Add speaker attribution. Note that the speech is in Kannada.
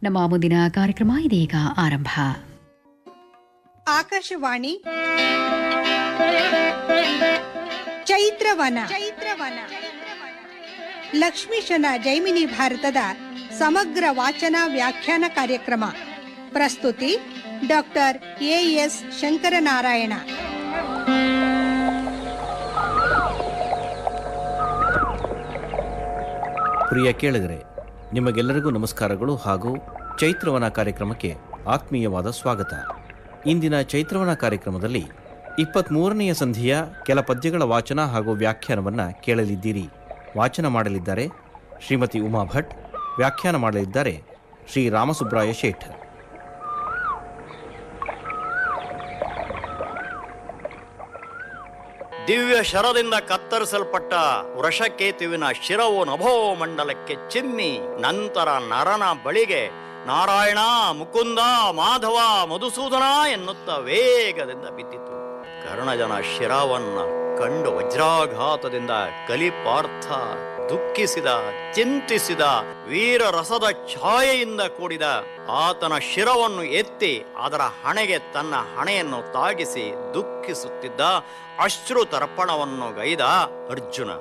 Speaker 1: ನಮ್ಮ ಮುಂದಿನ ಕಾರ್ಯಕ್ರಮ ಇದೀಗ ಆರಂಭ
Speaker 2: ಆಕಾಶವಾಣಿ ಚೈತ್ರವನ ಚೈತ್ರವನ ಲಕ್ಷ್ಮೀಶನ ಜೈಮಿನಿ ಭಾರತದ ಸಮಗ್ರ ವಾಚನ ವ್ಯಾಖ್ಯಾನ ಕಾರ್ಯಕ್ರಮ ಪ್ರಸ್ತುತಿ ಡಾಕ್ಟರ್ ಎ ಎಸ್ ಶಂಕರನಾರಾಯಣ
Speaker 3: ಪ್ರಿಯ ಕೇಳಿದರೆ ನಿಮಗೆಲ್ಲರಿಗೂ ನಮಸ್ಕಾರಗಳು ಹಾಗೂ ಚೈತ್ರವನ ಕಾರ್ಯಕ್ರಮಕ್ಕೆ ಆತ್ಮೀಯವಾದ ಸ್ವಾಗತ ಇಂದಿನ ಚೈತ್ರವನ ಕಾರ್ಯಕ್ರಮದಲ್ಲಿ ಇಪ್ಪತ್ತ್ಮೂರನೆಯ ಸಂಧಿಯ ಕೆಲ ಪದ್ಯಗಳ ವಾಚನ ಹಾಗೂ ವ್ಯಾಖ್ಯಾನವನ್ನು ಕೇಳಲಿದ್ದೀರಿ ವಾಚನ ಮಾಡಲಿದ್ದಾರೆ ಶ್ರೀಮತಿ ಉಮಾ ಭಟ್ ವ್ಯಾಖ್ಯಾನ ಮಾಡಲಿದ್ದಾರೆ ಶ್ರೀ ರಾಮಸುಬ್ರಾಯ ಶೇಠ್
Speaker 4: ದಿವ್ಯ ಶರದಿಂದ ಕತ್ತರಿಸಲ್ಪಟ್ಟ ವೃಷಕೇತುವಿನ ಶಿರವು ನಭೋಮಂಡಲಕ್ಕೆ ಚಿಮ್ಮಿ ನಂತರ ನರನ ಬಳಿಗೆ ನಾರಾಯಣ ಮುಕುಂದ ಮಾಧವ ಮಧುಸೂದನ ಎನ್ನುತ್ತ ವೇಗದಿಂದ ಬಿದ್ದಿತು ಕರ್ಣಜನ ಶಿರವನ್ನ ಕಂಡು ವಜ್ರಾಘಾತದಿಂದ ಕಲಿಪಾರ್ಥ ದುಃಖಿಸಿದ ಚಿಂತಿಸಿದ ವೀರ ರಸದ ಛಾಯೆಯಿಂದ ಕೂಡಿದ ಆತನ ಶಿರವನ್ನು ಎತ್ತಿ ಅದರ ಹಣೆಗೆ ತನ್ನ ಹಣೆಯನ್ನು ತಾಗಿಸಿ ದುಃಖಿಸುತ್ತಿದ್ದ ಅಶ್ರು ತರ್ಪಣವನ್ನು ಗೈದ ಅರ್ಜುನ